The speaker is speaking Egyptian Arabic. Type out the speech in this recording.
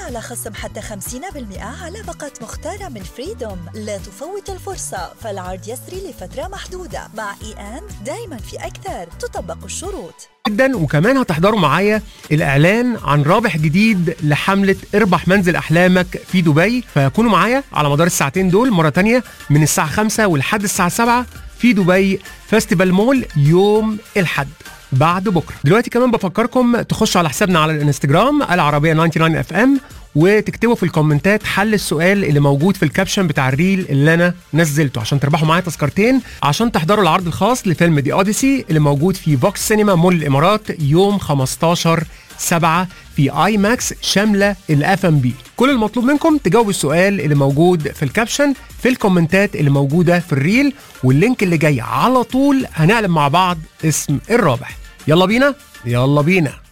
على خصم حتى 50% على باقة مختارة من فريدوم لا تفوت الفرصة فالعرض يسري لفترة محدودة مع اي ان دايما في أكثر تطبق الشروط جدا وكمان هتحضروا معايا الاعلان عن رابح جديد لحمله اربح منزل احلامك في دبي فكونوا معايا على مدار الساعتين دول مره تانية من الساعه 5 ولحد الساعه 7 في دبي فيستيفال مول يوم الحد بعد بكره دلوقتي كمان بفكركم تخشوا على حسابنا على الانستجرام العربيه 99 اف ام وتكتبوا في الكومنتات حل السؤال اللي موجود في الكابشن بتاع الريل اللي انا نزلته عشان تربحوا معايا تذكرتين عشان تحضروا العرض الخاص لفيلم دي اوديسي اللي موجود في فوكس سينما مول الامارات يوم 15 7 في اي ماكس شامله الاف ام بي كل المطلوب منكم تجاوبوا السؤال اللي موجود في الكابشن في الكومنتات اللي موجوده في الريل واللينك اللي جاي على طول هنعلم مع بعض اسم الرابح يلا بينا يلا بينا